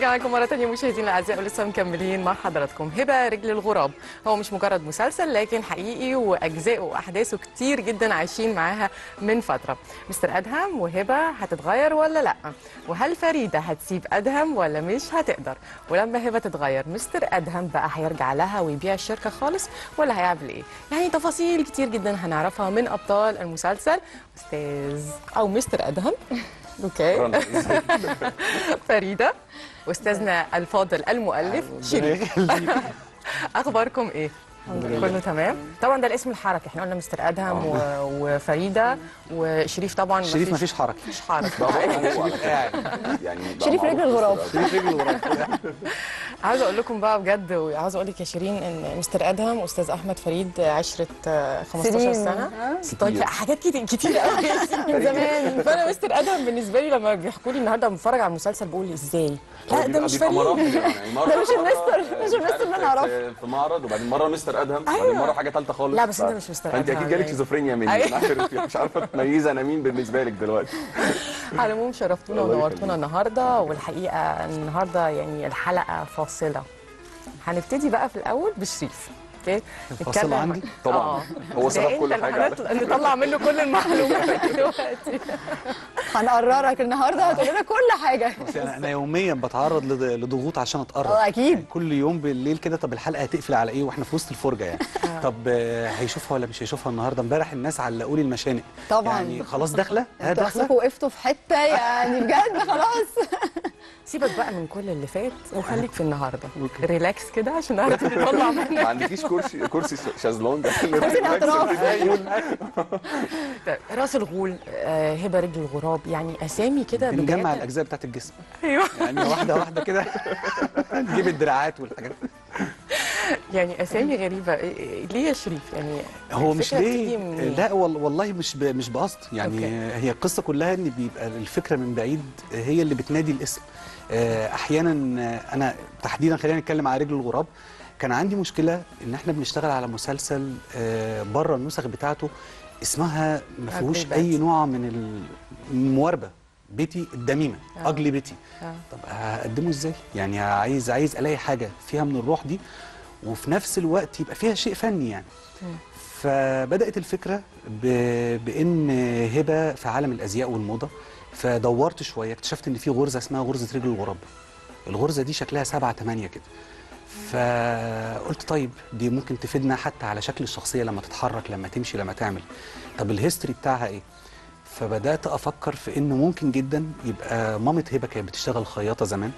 ورجعنا لكم مرة تانية مشاهدينا الأعزاء ولسه مكملين مع حضراتكم هبة رجل الغراب هو مش مجرد مسلسل لكن حقيقي وأجزائه وأحداثه كتير جدا عايشين معاها من فترة مستر أدهم وهبة هتتغير ولا لأ وهل فريدة هتسيب أدهم ولا مش هتقدر ولما هبة تتغير مستر أدهم بقى هيرجع لها ويبيع الشركة خالص ولا هيعمل إيه يعني تفاصيل كتير جدا هنعرفها من أبطال المسلسل أستاذ أو مستر أدهم اوكي فريده واستاذنا الفاضل المؤلف شريف اخباركم ايه كله تمام طبعا ده الاسم الحركي احنا قلنا مستر ادهم و... وفريده وشريف طبعا شريف مفيش حركه مفيش حركه شريف قاعد يعني بقى شريف معروف رجل الغراب. بس- شريف رجل ورا عاوزه اقول لكم بقى بجد وعاوزه اقول لك يا شيرين ان مستر ادهم واستاذ احمد فريد عشره آه، 15 سنين. سنه آه. 16 حاجات كتير كتير قوي من زمان فانا مستر ادهم بالنسبه لي لما بيحكوا لي النهارده بتفرج على المسلسل بقول ازاي لا ده بيبقى- مش بيبقى مراحل فريد يعني مرة ده مش مرة، المستر، آه، مش المستر اللي أنا عارف أعرفه. في- في معرض وبعدين مره مستر ادهم أيوة. وبعدين مره حاجه ثالثه خالص لا، بس أنت ف- مش مستر فانت أدهم اكيد جالك يعني. شيزوفرينيا مني أيوة. أنا عارف مش عارفه تميزي انا مين بالنسبه لك دلوقتي على العموم شرفتونا الله ونورتونا يخليك. النهارده والحقيقه النهارده يعني الحلقه فاصله هنبتدي بقى في الاول بشريف اوكي الفاصلة نتكلم- عندي؟ طبعا. آه. هو سبب ده كل أنت اللي حاجة. هنطلع- نطلع منه كل المعلومات دلوقتي هنقررك النهارده هتقول لنا كل حاجه بس انا أنا يوميا بتعرض لض- لضغوط عشان اتقرب اه اكيد يعني كل يوم بالليل كده طب الحلقه هتقفل على ايه واحنا في وسط الفرجه يعني طب آه، هيشوفها ولا مش هيشوفها النهارده امبارح الناس علقوا لي المشانق طبعاً. يعني خلاص داخله ها انتوا داخله اصلكم وقفتوا في حته يعني بجد خلاص سيبك بقى من كل اللي فات وخليك في النهارده أوكي. ريلاكس كده عشان نعرف نطلع ما منك عندكيش كرسي كرسي ش- شازلونج كرسي الاعتراف. طيب، راس الغول آه، هبه رجل الغراب يعني اسامي كده بنجمع بداية- الاجزاء بتاعت الجسم ايوه يعني واحده واحده كده نجيب الدراعات والحاجات يعني اسامي غريبه إيه- إيه- ليه يا شريف يعني هو مش الفكرة بتيجي ليه منين؟ لا وال- والله مش ب... مش بقصد يعني أوكي. هي القصه كلها ان بيبقى الفكره من بعيد هي اللي بتنادي الاسم آه، احيانا آه، انا تحديدا خلينا نتكلم على رجل الغراب كان عندي مشكله ان احنا بنشتغل على مسلسل آه، بره النسخ بتاعته اسمها ما فيهوش Ugly اي Betty. نوع من ال- المواربه بيتي الدميمه آه. اجلي بيتي آه. طب هقدمه ازاي يعني عايز عايز الاقي حاجه فيها من الروح دي وفي نفس الوقت يبقى فيها شيء فني يعني فبدات الفكره ب... بان هبه في عالم الازياء والموضه فدورت شويه اكتشفت ان في غرزه اسمها غرزه رجل الغراب الغرزه دي شكلها سبعة تمانية كده فقلت طيب دي ممكن تفيدنا حتى على شكل الشخصيه لما تتحرك لما تمشي لما تعمل طب الهيستوري بتاعها ايه فبدات افكر في انه ممكن جدا يبقى مامة هبه كانت بتشتغل خياطه زمان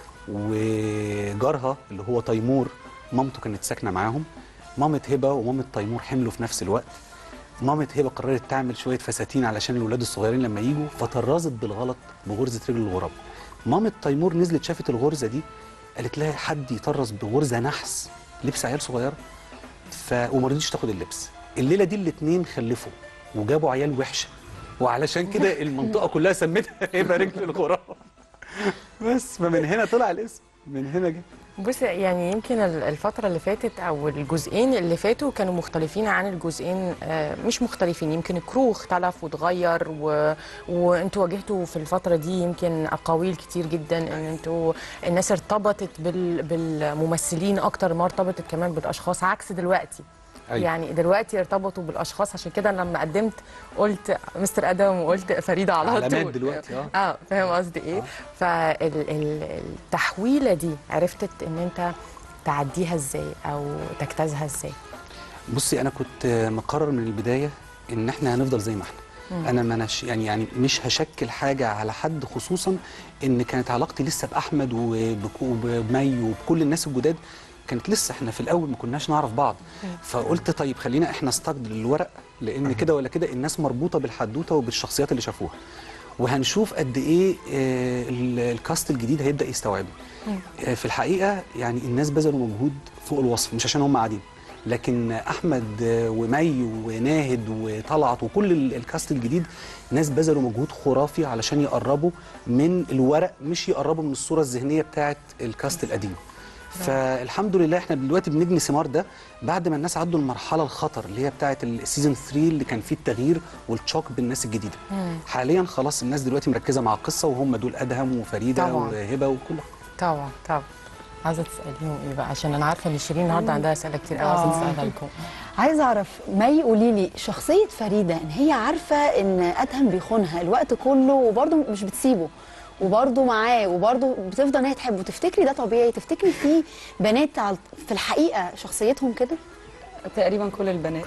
وجارها اللي هو تيمور مامته كانت ساكنه معاهم مامة هبه ومامة تيمور حملوا في نفس الوقت مامة هبه قررت تعمل شويه فساتين علشان الولاد الصغيرين لما يجوا فطرزت بالغلط بغرزه رجل الغراب مامة تيمور نزلت شافت الغرزه دي قالت لها حد يطرز بغرزه نحس لبس عيال صغيره ف وما رضيتش تاخد اللبس الليله دي الاثنين خلفوا وجابوا عيال وحشه وعلشان كده المنطقه كلها سمتها هبه رجل الغراب بس فمن هنا طلع الاسم من هنا جه بص يعني يمكن ال- الفترة اللي فاتت أو الجزئين اللي فاتوا كانوا مختلفين عن الجزئين آه، مش مختلفين يمكن الكرو اختلف واتغير و... وانتوا واجهتوا في الفترة دي يمكن أقاويل كتير جدا إن انتوا الناس ارتبطت بال... بالممثلين أكتر ما ارتبطت كمان بالأشخاص عكس دلوقتي أيوة. يعني دلوقتي ارتبطوا بالاشخاص عشان كده لما قدمت قلت مستر ادم وقلت فريده على علامات طول دلوقتي، آه. اه فاهم قصدي ايه فالتحويله دي عرفت ان انت تعديها ازاي او تجتازها ازاي بصي انا كنت مقرر من البدايه ان احنا هنفضل زي ما احنا انا ما أناش يعني يعني مش هشكل حاجه على حد خصوصا ان كانت علاقتي لسه باحمد وبك- وبمي وبكل الناس الجداد كانت لسه احنا في الاول ما كناش نعرف بعض فقلت طيب خلينا احنا نستقبل الورق لان كده ولا كده الناس مربوطه بالحدوته وبالشخصيات اللي شافوها وهنشوف قد ايه آه، ال- الكاست الجديد هيبدا يستوعبه آه، في الحقيقه يعني الناس بذلوا مجهود فوق الوصف مش عشان هم قاعدين لكن احمد آه، ومي وناهد وطلعت وكل ال- الكاست الجديد ناس بذلوا مجهود خرافي علشان يقربوا من الورق مش يقربوا من الصوره الذهنيه بتاعه الكاست القديم فالحمد لله احنا دلوقتي بنجني ثمار ده بعد ما الناس عدوا المرحله الخطر اللي هي بتاعه السيزون 3 اللي كان فيه التغيير والتشوك بالناس الجديده حاليا خلاص الناس دلوقتي مركزه مع القصه وهم دول ادهم وفريده طبعاً. وهبه وكل طبعا طبعا عايزه تساليهم ايه بقى عشان انا عارفه ان شيرين النهارده عندها اسئله كتير قوي عايزه آه. تسالها لكم عايزه اعرف مي قولي لي شخصيه فريده ان هي عارفه ان ادهم بيخونها الوقت كله وبرضه مش بتسيبه وبرضه معاه وبرضه بتفضل ان هي تحبه تفتكري ده طبيعي تفتكري في بنات على- في الحقيقه شخصيتهم كده تقريبا كل البنات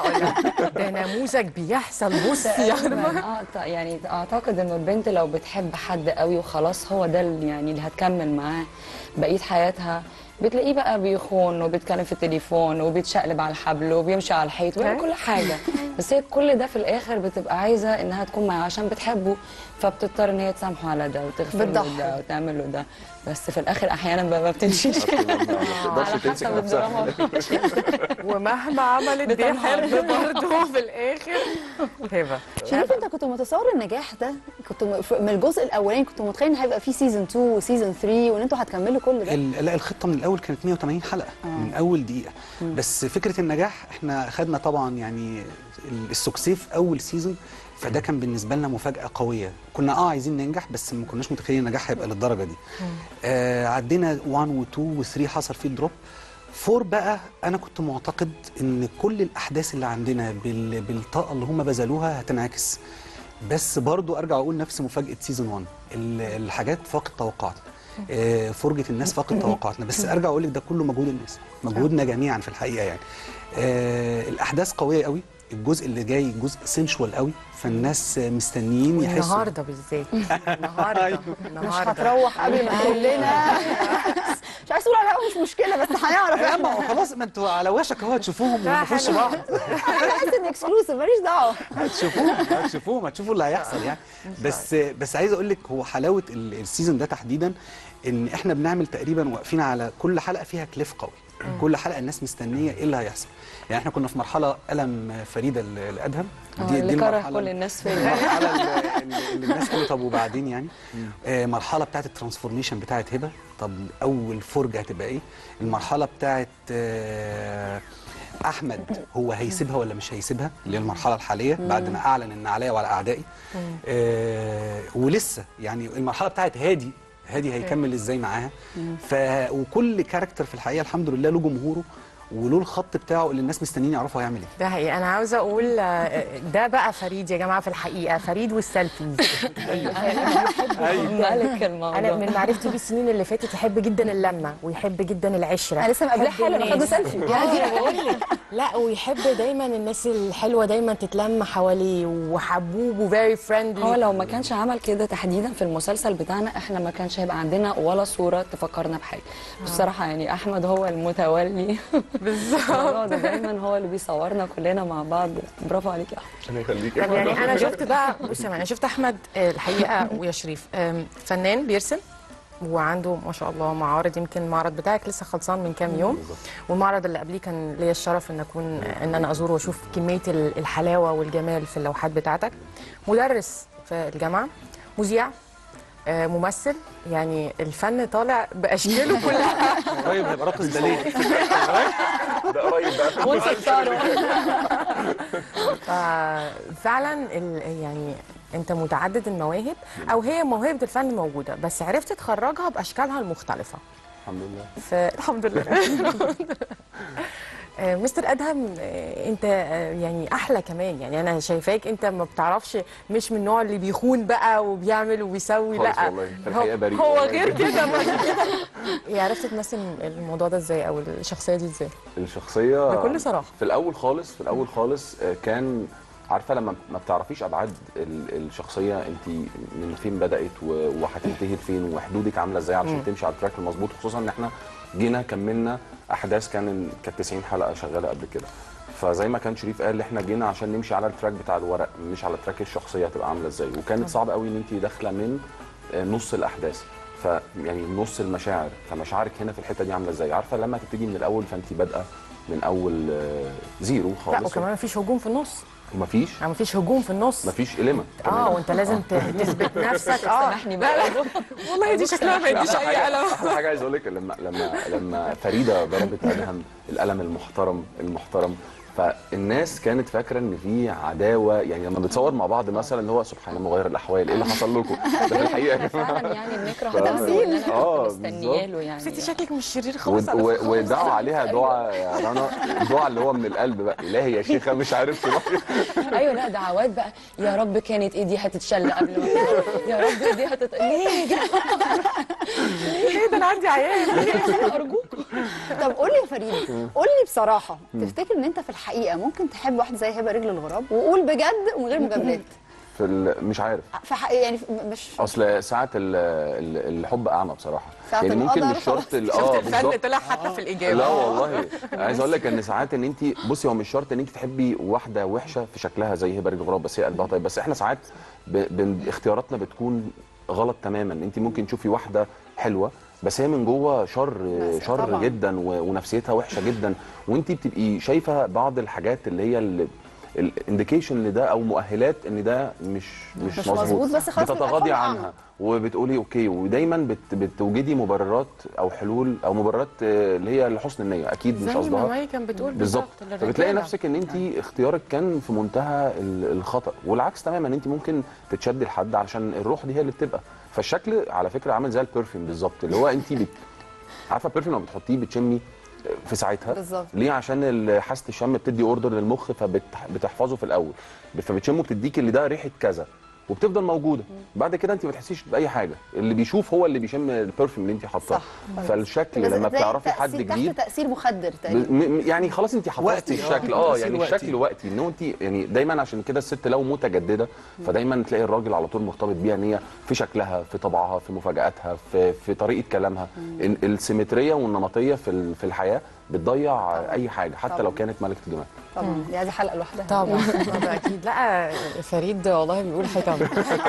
ده نموذج بيحصل بصي تقريباً. اه ط- يعني اعتقد انه البنت لو بتحب حد قوي وخلاص هو ده اللي يعني اللي هتكمل معاه بقيه حياتها بتلاقيه بقى بيخون وبيتكلم في التليفون وبيتشقلب على الحبل وبيمشي على الحيط ويعمل كل حاجه بس هي كل ده في الاخر بتبقى عايزه انها تكون معاه عشان بتحبه فبتضطر ان هي تسامحه على ده وتغفر له بتضحي. ده وتعمل له ده بس في الاخر احيانا بقى ما بتمشيش ما على تقدرش تمسك حسب نفسها الدراما ومهما عملت بيحب برضه في الاخر هبه شريف انت كنت متصور النجاح ده كنت م- ف- من الجزء الاولاني كنت متخيل ان هيبقى في سيزون 2 وسيزون 3 وان انتوا هتكملوا كل ده ال- لا الخطه من الاول كانت 180 حلقه من اول دقيقه بس فكره النجاح احنا خدنا طبعا يعني ال- السكسي في اول سيزون فده كان بالنسبه لنا مفاجاه قويه كنا اه عايزين ننجح بس ما كناش متخيلين النجاح هيبقى للدرجه دي آه عدينا 1 و2 و3 حصل فيه دروب فور بقى انا كنت معتقد ان كل الاحداث اللي عندنا بال- بالطاقه اللي هم بذلوها هتنعكس بس برضو ارجع اقول نفس مفاجاه سيزون 1 ال- الحاجات فاقت توقعاتنا آه، فرجه الناس فاقت توقعاتنا بس ارجع اقول لك ده كله مجهود الناس مجهودنا جميعا في الحقيقه يعني آه، الاحداث قويه قوي الجزء اللي جاي جزء سنشوال قوي فالناس آه، مستنيين يحسوا النهارده بالذات النهارده مش النهارده هتروح قبل ما كلنا مش عايز تقول على الهوا مش مشكله بس هنعرف لا ما هو خلاص ما انتوا على وشك اهو هتشوفوهم لا، ونخش حلو. بعض انا عايز ان اكسكلوسيف ماليش دعوه هتشوفوهم هتشوفوهم هتشوفوا اللي هيحصل يعني بس بس عايز اقول لك هو حلاوه ال- السيزون ده تحديدا ان احنا بنعمل تقريبا واقفين على كل حلقه فيها كليف قوي كل حلقه الناس مستنيه ايه اللي هيحصل يعني احنا كنا في مرحله الم فريده ل- لادهم آه، اللي كره كل الناس فيا المرحله اللي- اللي اللي الناس قالوا طب وبعدين يعني آه مرحله بتاعت الترانسفورميشن بتاعت هبه طب اول فرجه هتبقى ايه المرحله بتاعت آه احمد هو هيسيبها ولا مش هيسيبها اللي هي المرحله الحاليه بعد ما اعلن ان عليا وعلى اعدائي آه ولسه يعني المرحله بتاعت هادي هادي هيكمل ازاي معاها ف وكل كاركتر في الحقيقه الحمد لله له جمهوره وله الخط بتاعه اللي الناس مستنيين يعرفوا هيعمل ايه ده حقيقي انا عاوزه اقول آه، ده بقى فريد يا جماعه في الحقيقه فريد والسيلفيز ملك الموضوع انا من معرفتي بيه السنين اللي فاتت يحب جدا اللمه ويحب جدا العشره انا لسه مقابلاه يحب حالا خدنا الناس. سيلفي اه بقول لك لا ويحب دايما الناس الحلوه دايما تتلم حواليه وحبوب وفيري فريندلي هو لو ما كانش عمل كده تحديدا في المسلسل بتاعنا احنا ما كانش هيبقى عندنا ولا صوره تفكرنا بحاجه بصراحه يعني احمد هو المتولي بالظبط الموضوع ده دايما هو اللي بيصورنا كلنا مع بعض برافو عليك يا احمد عشان يخليك طب يعني انا شفت بقى بص انا شفت احمد آه، الحقيقه ويا شريف آم، فنان بيرسم وعنده ما شاء الله معارض يمكن المعرض بتاعك لسه خلصان من كام يوم والمعرض اللي قبليه كان ليا الشرف ان اكون ان انا ازوره واشوف كميه ال- الحلاوه والجمال في اللوحات بتاعتك مدرس في الجامعه مذيع آه، ممثل يعني الفن طالع باشكاله كلها قريب هيبقى راقص باليه ده قريب بقى وانت اختاره ففعلا ال- يعني انت متعدد المواهب او هي موهبه الفن موجوده بس عرفت تخرجها باشكالها المختلفه الحمد لله فالحمد لله آه، مستر ادهم آه، انت آه، يعني احلى كمان يعني انا شايفاك انت ما بتعرفش مش من النوع اللي بيخون بقى وبيعمل وبيسوي خالص لا والله، في هو- الحقيقة بريء هو والله. غير كده ما كده إيه، عرفت تمثل الموضوع ده ازاي او الشخصيه دي ازاي الشخصيه بكل صراحة. في الاول خالص في الاول خالص آه، كان عارفه لما ما بتعرفيش ابعاد ال- الشخصيه انت من فين بدات و- وهتنتهي لفين وحدودك عامله ازاي علشان تمشي على التراك المظبوط خصوصا ان احنا جينا كملنا احداث كان كانت 90 حلقه شغاله قبل كده فزي ما كان شريف قال احنا جينا عشان نمشي على التراك بتاع الورق مش على تراك الشخصيه هتبقى عامله ازاي وكانت صعب قوي ان انت داخله من آه، نص الاحداث ف يعني نص المشاعر فمشاعرك هنا في الحته دي عامله ازاي عارفه لما تبتدي من الاول فانت بادئه من اول آه، زيرو لا خالص وكمان مفيش هجوم في النص ومفيش يعني مفيش هجوم في النص مفيش إلمة اه وانت لازم ت- تثبت نفسك اه سامحني بقى والله دي شكلها ما يديش احلى اي حاجه قلم احلى حاجه عايز اقول لك لما لما لما فريده ضربت ادهم القلم المحترم المحترم فالناس كانت فاكره ان في عداوه يعني لما بتصور مع بعض مثلا اللي هو سبحان الله مغير الاحوال ايه اللي حصل لكم ده في الحقيقه يا جماعه فعلا يعني بنكره ف- ده وإن انا آه، كنت مستنياه له بالظبط. يعني ستي شكلك مش شرير خالص و- على و- فكرة. ودعوا عليها دعاء يا رنا دعاء اللي هو من القلب بقى الهي يا شيخه مش عارف تروحي ايوه لا دعوات بقى يا رب كانت ايدي هتتشل قبل ما يا رب ايدي هتت ليه يا جماعه ايه ده انا عندي عيال ارجوك طب قول لي يا فريد قول لي بصراحه تفتكر ان انت في الحقيقه ممكن تحب واحده زي هبه رجل الغراب وقول بجد ومن غير مجاملات في ال- مش عارف في حق يعني في- مش اصل ساعه ال- ال- الحب اعمى بصراحه ساعة يعني ممكن القدر مش شرط خلاص. ال- شفت اه الفن بالظبط طلع حتى في الاجابه لا والله عايز اقول لك ان ساعات ان انت بصي هو مش شرط ان انت تحبي واحده وحشه في شكلها زي هبه رجل غراب بس هي قلبها طيب بس احنا ساعات ب... ب... اختياراتنا بتكون غلط تماما انت ممكن تشوفي واحده حلوه بس هي من جوه شر بس شر طبعاً. جدا و... ونفسيتها وحشه جدا وانت بتبقي شايفه بعض الحاجات اللي هي اللي الانديكيشن لده او مؤهلات ان ده مش مش, مش مظبوط، بس خلاص يبقى بتتغاضي الحب عنها أعمى. وبتقولي اوكي ودايما بت بتوجدي مبررات او حلول او مبررات آه، اللي هي لحسن النيه اكيد مش زي ما قصدها مي كان بتقول بالظبط للرجالة. فبتلاقي نفسك ان انت اختيارك كان في منتهى ال- الخطا والعكس تماما انت ممكن تتشدي لحد علشان الروح دي هي اللي بتبقى فالشكل على فكره عامل زي البرفيوم بالظبط اللي هو انت بت... عارفه البرفيوم لما بتحطيه بتشمي في ساعتها بالظبط. ليه عشان ال- حاسه الشم بتدي اوردر للمخ فبتحفظه في الاول فبتشمه بتديك اللي ده ريحه كذا وبتفضل موجوده بعد كده انت ما تحسيش باي حاجه اللي بيشوف هو اللي بيشم البرفيوم اللي انت حاطاه صح. فالشكل بس لما زي بتعرفي حد تأثير- جديد تحت تاثير مخدر ب- تقريبا م- م- يعني خلاص انت حفظتي وقتي، آه. الشكل اه تأثير يعني وقتي. الشكل وقتي ان هو انت يعني دايما عشان كده الست لو متجدده فدايما تلاقي الراجل على طول مرتبط بيها ان هي في شكلها في طبعها في مفاجاتها في في طريقه كلامها ال- السيمتريه والنمطيه في ال- في الحياه بتضيع اي حاجه حتى طبعاً. لو كانت ملكه الجمال طبعا دي عايزه حلقه لوحدها طبعا طبعا اكيد لا فريد والله بيقول حيطان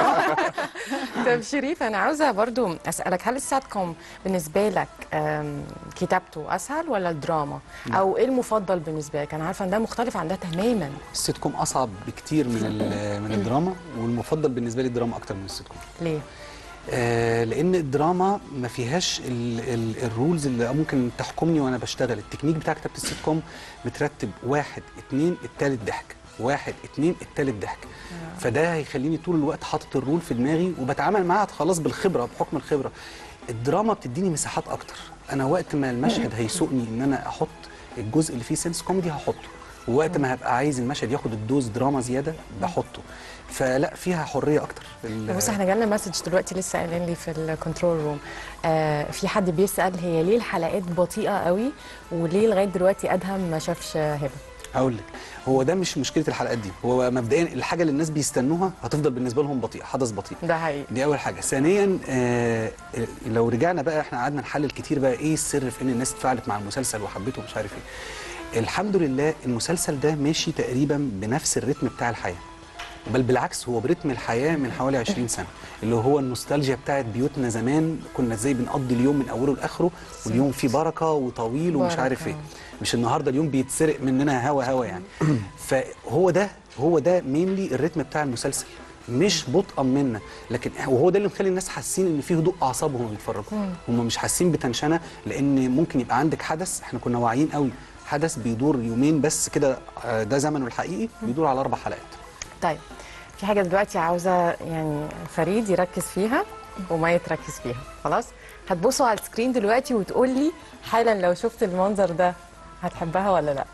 طب شريف انا عاوزه برضو اسالك هل السات كوم بالنسبه لك آم، كتابته اسهل ولا الدراما او ايه المفضل بالنسبه لك انا عارفه ان ده مختلف عن ده تماما السيت كوم اصعب بكتير من ال- من الدراما والمفضل بالنسبه لي الدراما اكتر من السيت كوم ليه آه لان الدراما ما فيهاش ال ال الرولز اللي ممكن تحكمني وانا بشتغل التكنيك بتاع كتابه السيت كوم مترتب واحد اتنين التالت ضحك واحد اتنين التالت ضحك فده هيخليني طول الوقت حاطط الرول في دماغي وبتعامل معاها خلاص بالخبره بحكم الخبره الدراما بتديني مساحات اكتر انا وقت ما المشهد هيسوقني ان انا احط الجزء اللي فيه سنس كوميدي هحطه ووقت ما هبقى عايز المشهد ياخد الدوز دراما زياده بحطه فلا فيها حريه اكتر في ال- بص احنا جالنا مسج دلوقتي لسه قايلين لي في الكنترول روم آه في حد بيسال هي ليه الحلقات بطيئه قوي وليه لغايه دلوقتي ادهم ما شافش هبه هقول لك هو ده مش مشكله الحلقات دي هو مبدئيا الحاجه اللي الناس بيستنوها هتفضل بالنسبه لهم بطيئه حدث بطيء ده حقيقي دي اول حاجه ثانيا آه لو رجعنا بقى احنا قعدنا نحلل كتير بقى ايه السر في ان الناس اتفاعلت مع المسلسل وحبته ومش عارف ايه الحمد لله المسلسل ده ماشي تقريبا بنفس الريتم بتاع الحياه بل بالعكس هو برتم الحياه من حوالي 20 سنه اللي هو النوستالجيا بتاعت بيوتنا زمان كنا ازاي بنقضي اليوم من اوله لاخره واليوم فيه بركه وطويل ومش بركة. عارف ايه مش النهارده اليوم بيتسرق مننا هوا هوا يعني فهو ده هو ده مينلي الريتم بتاع المسلسل مش بطئا منا لكن وهو ده اللي مخلي الناس حاسين ان في هدوء اعصاب وهم بيتفرجوا هم مش حاسين بتنشنه لان ممكن يبقى عندك حدث احنا كنا واعيين قوي حدث بيدور يومين بس كده آه، ده زمنه الحقيقي بيدور على اربع حلقات طيب في حاجه دلوقتي عاوزه يعني فريد يركز فيها وما يتركز فيها خلاص هتبصوا على السكرين دلوقتي وتقول لي حالا لو شفت المنظر ده هتحبها ولا لا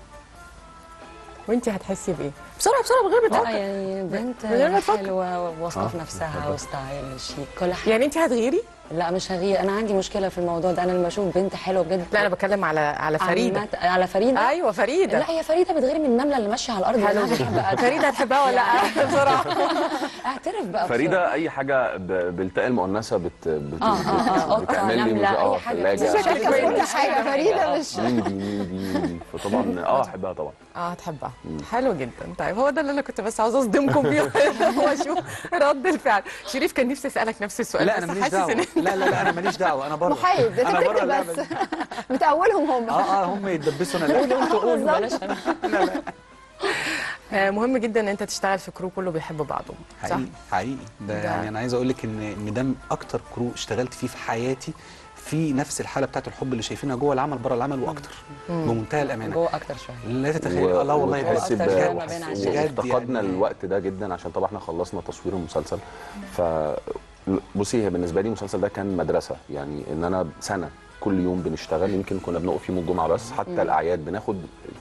وانت هتحسي بايه بسرعه بسرعه من غير ما لا تفكري يعني بنت من غير ما تفكر. حلوه واثقه في نفسها وستايل شيك كل حاجه يعني انت هتغيري لا مش هغير انا عندي مشكله في الموضوع ده انا لما اشوف بنت حلوه بجد لا انا بتكلم على على فريده عمت- على فريده ايوه فريده لا هي فريده بتغير من النمله اللي ماشيه على الارض حلو أنا بحب أت- فريده هتحبها ولا لا بسرعه اعترف بقى فريده اي حاجه ب- بالتاء المؤنثه بت بت آه، آه، آه، بت- بتعمل لي نملة، مز- أي اه حاجة ثلاجه فيها. شكلك في كل حاجه فريده مش ميدي ميدي ميدي فطبعا اه احبها طبعا اه هتحبها حلو جدا طيب هو ده اللي انا كنت بس عاوزه اصدمكم بيه واشوف رد الفعل شريف كان نفسي اسالك نفس السؤال لا انا بس ماليش حاسس دعوه إن- لا لا لا انا ماليش دعوه انا بره محايد انا بره بتفتكر اللعبه بس دي. بتأولهم هم اه اه هم يتدبسوا انا لا قول بلاش أنا. آه، مهم جدا ان انت تشتغل في كرو كله بيحب بعضه صح حقيقي حقيقي ده, ده- يعني انا عايز اقول لك ان ان ده اكتر كرو اشتغلت فيه في حياتي في نفس الحاله بتاعت الحب اللي شايفينها جوه العمل بره العمل واكتر بمنتهى الامانه جوه اكتر شويه لا تتخيل و- لا والله وتحس بجد. ب- أكتر ما بين عشان. بجد وافتقدنا يعني. الوقت ده جدا عشان طبعا احنا خلصنا تصوير المسلسل ف بصي هي بالنسبه لي المسلسل ده كان مدرسه يعني ان انا سنه كل يوم بنشتغل يمكن كنا بنقف يوم الجمعه بس حتى الاعياد بناخد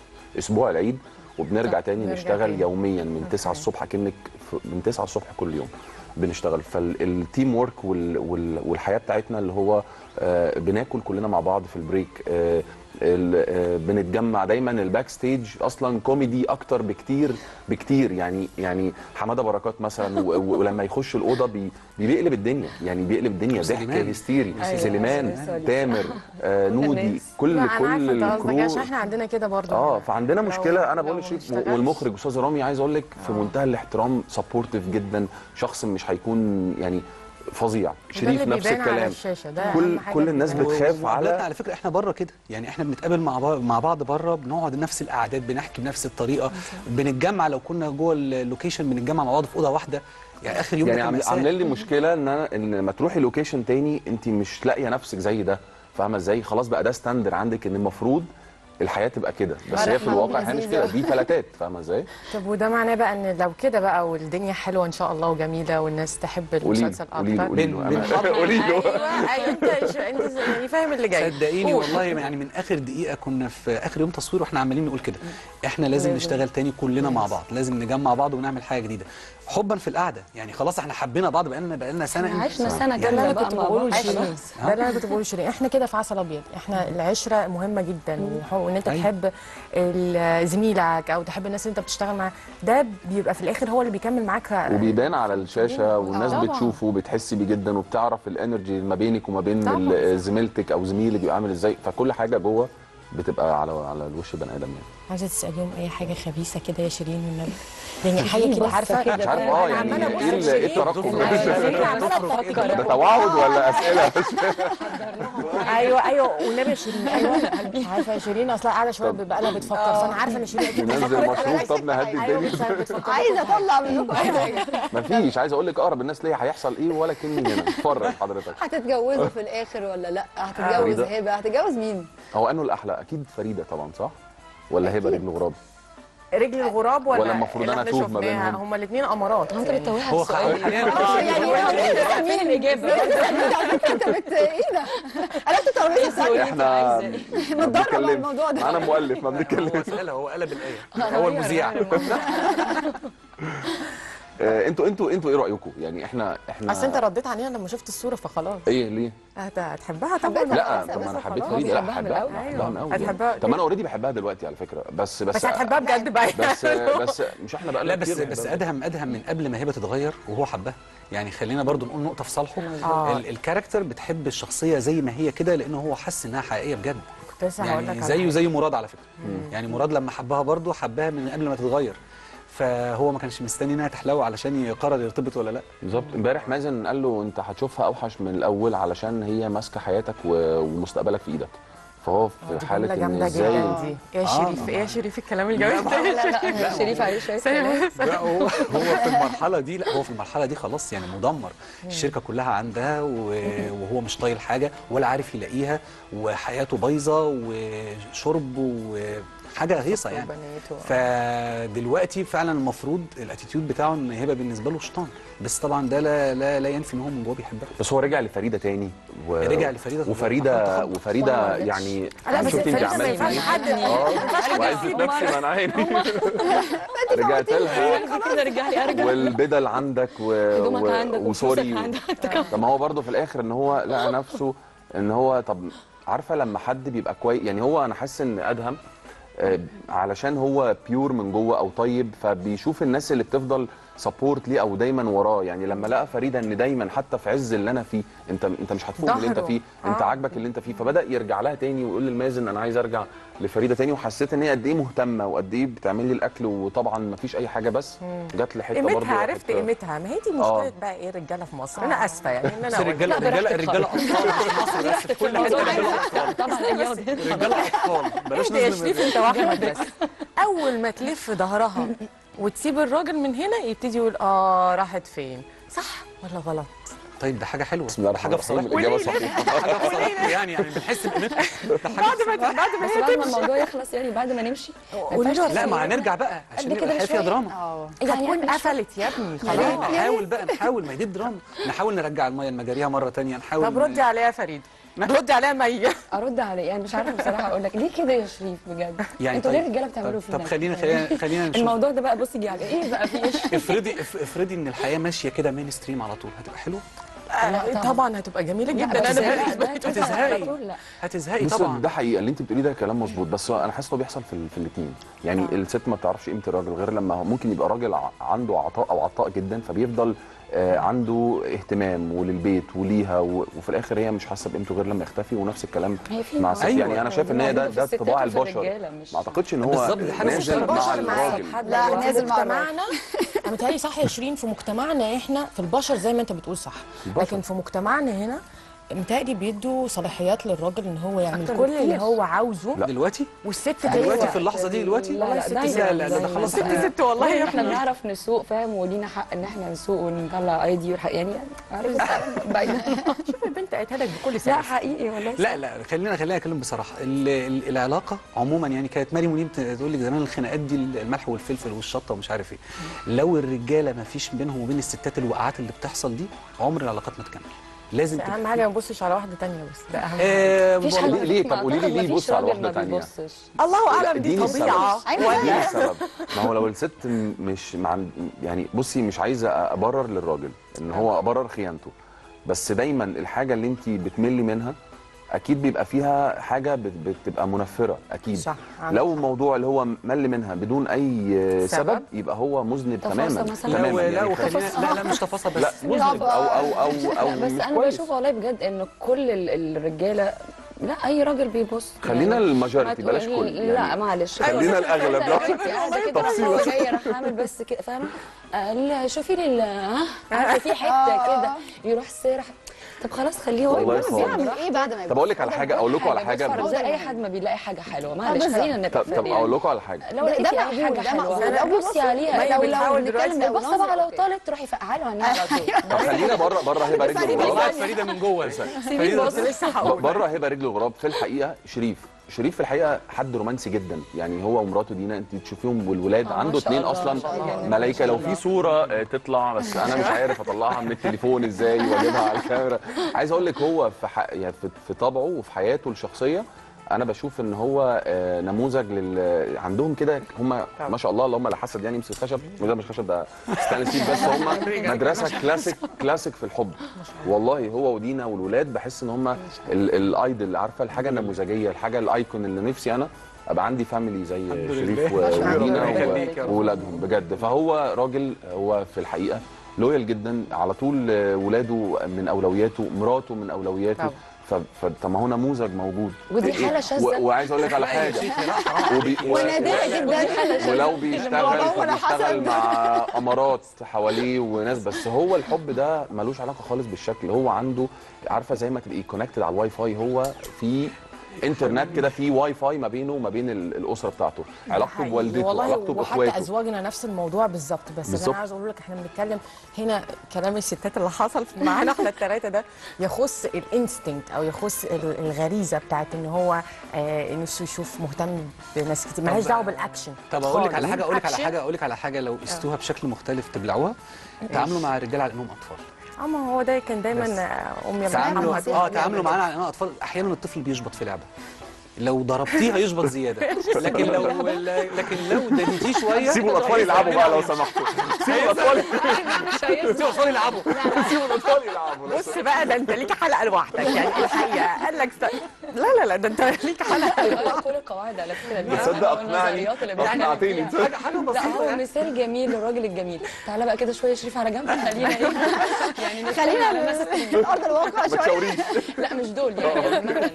اسبوع العيد وبنرجع صح، تاني نرجع نشتغل تاني. يوميا من 9 أوكي. الصبح كأنك في- من 9 الصبح كل يوم بنشتغل فالتيم وورك وال وال والحياه بتاعتنا اللي هو آه بناكل كلنا مع بعض في البريك آه ال- آه، بنتجمع دايما الباك ستيج اصلا كوميدي اكتر بكتير بكتير يعني يعني حماده بركات مثلا و- و- ولما يخش الاوضه بي بي- بيقلب الدنيا يعني بيقلب الدنيا ضحك وسليمان. هستيري أيوة، سليمان سوري. تامر آه نودي الناس. كل لا، انا عارفه كل انت قصدك الكرو عشان احنا عندنا كده برضه اه فعندنا لو- مشكله انا بقول لو لشريف ما اشتغلش. والمخرج استاذ رامي عايز اقول لك في منتهى الاحترام سبورتيف جدا شخص مش هيكون يعني فظيع وده شريف اللي نفس بيبان على الكلام الشاشة، ده كل أهم حاجة كل الناس بتبان. بتخاف وعاداتنا على على فكره احنا بره كده يعني احنا بنتقابل مع بعض مع بعض بره بنقعد نفس القعدات بنحكي بنفس الطريقه بنتجمع لو كنا جوه اللوكيشن بنتجمع مع بعض في اوضه واحده يعني اخر يوم يعني ده كان عامل- مأساة. عاملين لي مشكله ان انا ان لما تروحي لوكيشن تاني انت مش لاقيه نفسك زي ده فاهمه ازاي خلاص بقى ده ستاندر عندك ان المفروض الحياه تبقى كده بس لا، هي في لا، الواقع هي مش لذيذة. كده دي فلاتات فاهمه ازاي طب وده معناه بقى ان لو كده بقى والدنيا حلوه ان شاء الله وجميله والناس تحب قولي له المسلسل قولي له اكتر قولي بن- له بن- أنا- قولي له ايوه ايوه انت شو- انت يعني فاهم اللي جاي صدقيني قول. والله يعني من اخر دقيقه كنا في اخر يوم تصوير واحنا عمالين نقول كده احنا لازم لازم. نشتغل تاني كلنا مع بعض لازم نجمع بعض ونعمل حاجه جديده حبا في القعده يعني خلاص احنا حبينا بعض بقالنا بقالنا سنه عشنا سنه ده اللي كامله انا بقى كنت مع بقوله بعض لشيرين خلاص. ده اللي انا كنت بقوله لشيرين احنا كده في عسل ابيض احنا العشره مهمه جدا وح- وان انت أيوة. تحب ال- زميلك او تحب الناس اللي انت بتشتغل معاها ده بيبقى في الاخر هو اللي بيكمل معاك وبيبان على الشاشه والناس طبعاً. بتشوفه وبتحسي بيه جدا وبتعرف الانرجي ما بينك وما بين طبعاً. ال- زميلتك او زميلك بيبقى عامل ازاي فكل حاجه جوه بتبقى على على الوش بني ادم يعني عايزه تساليهم اي حاجه خبيثه كده يا شيرين والنبي يعني حاجه كده بصة عارفه كده مش عارف فاهم؟ اه أنا يعني عمالة أبص ايه ال- لشيرين. ايه الترقب أيوة، ده شيرين عمالة تفكر. ده توعد ولا اسئله ايوه ايوه والنبي يا شيرين ايوه عارفه يا شيرين اصلا قاعده شويه بيبقى لها بتفكر فانا عارفه ان شيرين اكيد ننزل بتفكر مصروف طب نهدي ايوه الدنيا بتفكر- بتفكر عايزه اطلع منكم اي حاجه مفيش عايز اقول لك اقرب الناس ليا هيحصل ايه ولا كني هنا اتفرج حضرتك هتتجوزوا في الاخر ولا لا هتتجوز فريدة. هبه هتتجوز مين هو انه الاحلى اكيد فريده طبعا صح ولا هبه رجل غراب رجل الغراب ولا ولا المفروض اللي أنا احنا أتوه ما شفناها؟ بينهم؟ هما الاثنين امارات انت يعني. بتتوهها هو السؤال حاليا اه يعني مين الاجابه على فكره انت بت ايه ده قلبت الترابيزه صح احنا متدرب على الموضوع ده انا مؤلف ما هو بنتكلمش سألها هو قلب الايه هو المذيع آه، انتوا انتوا انتوا ايه رايكم يعني احنا احنا اصل انت رديت عليها لما شفت الصوره فخلاص ايه ليه هت- هتحبها طبعا لا بس- طب بس ما انا حبيت خلاص. فريده لا بحبها من بحبها الأول. بحبها من اول هتحبها. يعني. طب ما انا اوريدي بحبها دلوقتي على فكره بس بس بس هتحبها بجد بقى بس بس مش احنا بقى لا بس بس ادهم ادهم من قبل ما هبه تتغير وهو حبها يعني خلينا برضو نقول نقطه في صالحه آه. ال- الكاركتر بتحب الشخصيه زي ما هي كده لانه هو حس انها حقيقيه بجد كنت لسه هقول لك يعني على زيه حاجة. زي مراد على فكره يعني مراد لما حبها برضو حبها من قبل ما تتغير فهو ما كانش مستني انها تحلو علشان يقرر يرتبط ولا لا بالظبط امبارح مازن قال له انت هتشوفها اوحش من الاول علشان هي ماسكه حياتك و- ومستقبلك في ايدك فهو دي في حاله جملة ان جامدة ازاي جدا دي يا شريف ايه يا شريف الكلام الجميل ده لا لا شريف عليه شويه كلام. لا هو هو في المرحله دي لا هو في المرحله دي خلاص يعني مدمر الشركه كلها عندها و- وهو مش طايل حاجه ولا عارف يلاقيها وحياته بايظه وشرب وحاجه هيصه يعني وبناته. فدلوقتي فعلا المفروض الاتيتيود بتاعه ان هبه بالنسبه له شيطان بس طبعا ده لا لا, لا ينفي ان هو من جوه بيحبها بس هو رجع لفريده تاني و... رجع لفريدة وفريده طبعاً. وفريده يعني لا بس شفتي انت فريدة ما عملتي ينفعش ايه حد اه وعزت نفسي ما انا عيني رجعت لها كده رجع لي ارجع والبدل عندك و... هدومك و... عندك وسوري وفلوسك عندك طب ما هو برضه في الاخر ان هو لقى نفسه ان هو طب عارفه لما حد بيبقى كويس يعني هو انا حاسس ان ادهم آه، علشان هو بيور من جوه او طيب فبيشوف الناس اللي بتفضل سبورت ليه او دايما وراه يعني لما لقى فريده ان دايما حتى في عز اللي انا فيه انت انت مش هتفوق اللي انت ظهره. فيه انت آه. عاجبك اللي انت فيه فبدا يرجع لها تاني ويقول للمازن انا عايز ارجع لفريده تاني وحسيت ان هي قد ايه مهتمه وقد ايه بتعمل لي الاكل وطبعا ما فيش اي حاجه بس جت لحته برضه قيمتها عرفت حتة- قيمتها ما هي دي آه. مشكله بقى ايه الرجاله في مصر انا اسفه يعني ان بس انا أقول. الرجاله الرجاله الرجاله اطفال مش في مصر بس في كل حته رجاله اطفال طبعا ايوه الرجاله اطفال بلاش اهدى يا نظلم شريف انت واحمد بس اول ما تلف ظهرها وتسيب الراجل من هنا يبتدي يقول اه راحت فين صح ولا غلط طيب ده حاجه حلوه بسم الله ده الرحمن حاجه في الرحيم صالحنا الاجابه صحيحه حاجه في صالحنا يعني يعني بنحس بقيمتها ده حاجة بعد في ما صالحنا. بعد ما بس هي بعد ما تمشي الموضوع يخلص يعني بعد ما نمشي ما قولي ينفعش له لا ما تخلينا هنرجع بقى عشان قد يبقى كده الحياه فيها شوية. دراما اه يعني هتكون إحنا شوية- قفلت يا ابني خلاص خلاص نحاول بقى نحاول ما هي دي دراما نحاول نرجع الميه لمجاريها مره تانية نحاول طب ردي عليها يا فريد ردي عليها مي ارد عليه يعني مش عارفه بصراحه اقول لك ليه كده يا شريف بجد يعني انتوا طيب- ليه الرجاله بتعملوا طب, فينا طب خلينا كده؟ خلينا خلينا نشوف الموضوع ده بقى بصي على ايه بقى في ايش افرضي اف- افرضي ان الحياه ماشيه كده مين ستريم على طول هتبقى حلوه آه، طبعاً. طبعا هتبقى جميله لا، جدا بس انا لا، بالنسبه ده لي كده هتزهقي. على طول لا هتزهقي بص طبعا ده حقيقه اللي انت بتقوليه ده كلام مظبوط بس انا حاسس انه بيحصل في, ال- في الاثنين يعني آه. الست ما بتعرفش قيمه الراجل غير لما هو ممكن يبقى راجل ع- عنده عطاء او عطاء جدا فبيفضل آه عنده اهتمام وللبيت وليها و- وفي الاخر هي مش حاسه بقيمته غير لما يختفي ونفس الكلام هي في مع الست أيوة. يعني انا شايف ان هي ده موجودة في ده الستات طباع وفي البشر الرجالة، مش- ما اعتقدش ان هو بالظبط، دي حاجة نازل مشتركة. مع البشر معاك. الراجل حد لا، دلوقتي نازل في مع الراجل. مجتمعنا انا متهيألي صح يا شيرين في مجتمعنا احنا في البشر زي ما انت بتقول صح البشر. لكن في مجتمعنا هنا متهيألي بيدوا صلاحيات للراجل ان هو يعمل أكتر كل بكتير. اللي هو عاوزه دلوقتي والست دلوقتي جايه في اللحظه دي دلوقتي لا لا ست دايما لا لا ده دايما. خلاص ست احنا ست والله يا احنا ابني بنعرف نسوق فاهم ولينا حق ان احنا نسوق ونطلع ايدي والحق يعني عارف بعيد شوف البنت قالتها لك بكل لا سنه حقيقي والله لا لا خلينا خلينا اتكلم بصراحه ال- ال- العلاقه عموما يعني كانت مريم منيب تقول لك زمان الخناقات دي الملح والفلفل والشطه ومش عارف ايه لو الرجاله ما فيش بينهم وبين الستات الوقعات اللي بتحصل دي عمر العلاقات ما تكمل لازم بس تبقى اهم حاجه ما نبصش على واحده تانية بس ده اهم حاجه آه مفيش والله- حد ليه؟ ما طب قولي لي أعتقد ليه مفيش يبص على راجل واحدة ما تانية؟ بيبصش. الله اعلم دي اديني طبيعه السبب. أيوة. اديني السبب ما هو لو الست م- مش مع يعني بصي مش عايزه ابرر للراجل ان هو ابرر خيانته بس دايما الحاجه اللي انت بتملي منها اكيد بيبقى فيها حاجه بت- بتبقى منفره اكيد صح، عندك لو حق. الموضوع اللي هو مل منها بدون اي سبب؟ سبب يبقى هو مذنب تفاصيل تماما مثلاً؟ لا تماما لا يعني وخلينا لا لا مش تفاصيل بس لا مذنب او او او او لا بس مش انا كويس. بشوف والله بجد ان كل ال- الرجاله لا اي راجل بيبص خلينا يعني الماجوريتي ما بلاش تقول- كل لا يعني معلش خلينا الأغلب، لا. قاعده كده هو جاي راح عامل بس كده فاهمه قال شوفي لي ال- ها عارفه في حته كده يروح سارح طب خلاص خليه هو والله يبص خالص. بيعمل ايه بعد ما طب اقول لك على حاجه اقول لكم على حاجه بتفرج زي اي حد ما بيلاقي حاجه حلوه معلش بالظبط. خلينا نبقى طب طب اقول لكم على حاجه لو ده- ده لقيتي مقبول، حاجه ده حلوه مقبول. لا لو بصي بيبصوا- عليها ما لو هي لو بتحاول دلوقتي بنتكلم لو بالبصه بقى لو طالت تروحي فقعاله عنها على طول طب خلينا بره بره هبه رجل فريدة الغراب والله فريده من جوه سيبيني بص لسه هقول بره هبه رجل الغراب في الحقيقه شريف شريف في الحقيقه حد رومانسي جدا يعني هو ومراته دينا انت تشوفيهم والولاد آه، ما عنده شاء اتنين الله، اصلا ما شاء الله. ملايكه لو في صوره آه، تطلع بس انا مش عارف اطلعها من التليفون ازاي واجيبها على الكاميرا عايز اقول لك هو في ح... يعني في في طبعه وفي حياته الشخصيه انا بشوف ان هو آه، نموذج لل عندهم كده هم ما شاء الله اللهم لا حسد يعني يمسك خشب ده مش خشب ده ستانلس ستيل بس هم مدرسه كلاسيك كلاسيك في الحب والله هو ودينا والولاد بحس ان هم الايدل عارفه الحاجه النموذجيه الحاجه الايكون اللي نفسي انا ابقى عندي فاميلي زي الحمد شريف لله. و- ما شاء الله. ودينا ربنا يخليك يا و- رب. وولادهم بجد فهو راجل هو في الحقيقه لويال جدا على طول آه، ولاده من اولوياته مراته من اولوياته طبعا. ف... ف... طب ما هو نموذج موجود ودي إيه؟ حالة شاذة. و... وعايز اقول لك على حاجه وبي... و... ونادرة جدا ولو بيشتغل الموضوع ولا فبيشتغل حسب. مع امارات حواليه وناس بس هو الحب ده ملوش علاقه خالص بالشكل هو عنده عارفه زي ما تبقي كونكتد على الواي فاي هو في انترنت كده في واي فاي ما بينه وما بين ال- الاسره بتاعته علاقته حقيقي. بوالدته والله علاقته وحتى باخواته ازواجنا نفس الموضوع بالظبط بس بالظبط. انا عايز اقول لك احنا بنتكلم هنا كلام الستات اللي حصل معانا احنا الثلاثه ده يخص الانستنكت او يخص ال- الغريزه بتاعت ان هو آه نفسه يشوف مهتم بناس كتير مالهاش دعوه بالاكشن طب اقول لك على خالص. حاجه اقول لك على أكشن. حاجه اقول لك على حاجه لو قستوها بشكل مختلف تبلعوها تعاملوا مع الرجاله على انهم اطفال اه ما هو ده كان دايما بس. آه، امي تعاملوا محمد اه تعاملوا معانا على انهم اطفال احيانا الطفل بيشبط في لعبه لو ضربتيه هيشبط زياده لكن لو لكن لو دنيتيه شويه سيبوا الاطفال يلعبوا بقى لو سمحتوا سيبوا الاطفال سيبوا الاطفال يلعبوا سيبوا الاطفال يلعبوا لو بص بقى ده انت ليك حلقه لوحدك يعني الحقيقه قال لك ست... لا لا لا ده انت ليك حلقه غير كل القواعد على فكره اللي تصدق بيعملوا اقنعني النظريات اللي بنتكلم اقنعتني فيها. حاجه حاجه لا بسيطه هو يعني. مثال جميل للراجل الجميل تعالى بقى كده شويه شريف على جنب خلينا ايه يعني نتكلم خلينا على الناس في ارض الواقع ما شويه تشاوريش لا مش دول يعني مثلا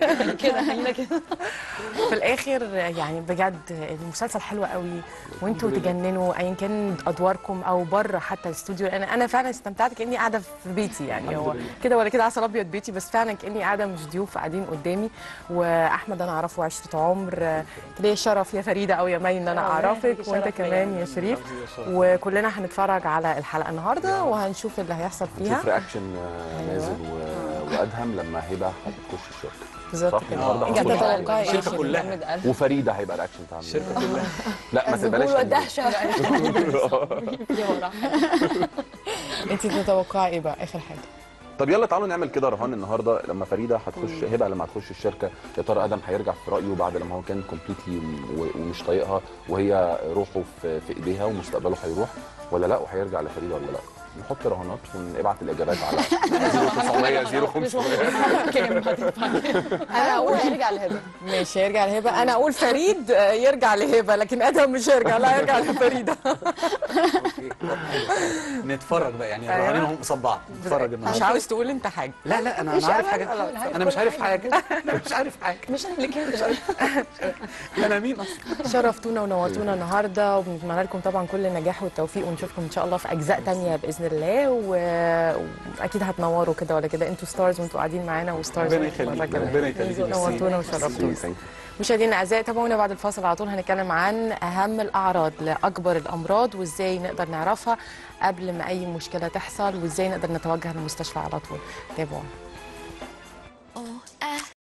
كده خلينا كده في الاخر يعني بجد المسلسل حلو قوي وانتوا تجننوا ايا كان ادواركم او بره حتى الاستوديو انا انا فعلا استمتعت كاني قاعده في بيتي يعني هو كده ولا كده عسل ابيض بيتي بس فعلا كاني قاعده مش ضيوف قاعدين قدامي واحمد انا اعرفه عشره عمر ليا شرف يا فريده او يا مي ان انا والله اعرفك ليكي وانت شرف ليا. كمان يا شريف وكلنا هنتفرج على الحلقه النهارده وهنشوف اللي هيحصل فيها نشوف رياكشن آه، نازل و- وادهم لما هبه هتخش الشركه بالظبط صح كده. النهارده انت هتخش تتوقعي الشركة. ايه الشركة كلها. جامد قلب. وفريده هيبقى الرياكشن بتاعها الشركه كلها لا ما تبقاش الزبون تنزل. والدهشه في ورا انت تتوقعي ايه بقى اخر حاجه طب يلا تعالوا نعمل كده رهان النهارده لما فريده هتخش هبه لما هتخش الشركه يا ترى ادم هيرجع في رايه بعد لما هو كان كومبليتلي ومش طايقها وهي روحه في, في ايديها ومستقبله هيروح ولا لا وهيرجع لفريده ولا لا نحط رهانات ونبعت الاجابات على 0900 0500 كام هتدفع انا اقول هيرجع لهبه ماشي هيرجع لهبه انا اقول فريد آه، يرجع لهبه لكن ادهم مش هيرجع لا يرجع لفريده اوكي نتفرج بقى يعني أيوة. الرهانين هم قصاد بعض نتفرج مش النهارده عاوز تقول انت حاجه لا لا انا انا عارف حاجه انا مش عارف حاجه انا مش عارف حاجه مش انا اللي كده انا مين اصلا شرفتونا ونورتونا النهارده وبنتمنى لكم طبعا كل النجاح والتوفيق ونشوفكم ان شاء الله في اجزاء تانية باذن الله و- واكيد هتنوروا كده ولا كده انتوا ستارز وانتوا قاعدين معانا وستارز ربنا وانتوا يخليك مرة كمان. ربنا يخليك نورتونا وشرفتونا Thank you. مشاهدينا الاعزاء تابعونا بعد الفاصل على طول هنتكلم عن اهم الاعراض لاكبر الامراض وازاي نقدر نعرفها قبل ما اي مشكله تحصل وازاي نقدر نتوجه للمستشفى على طول تابعونا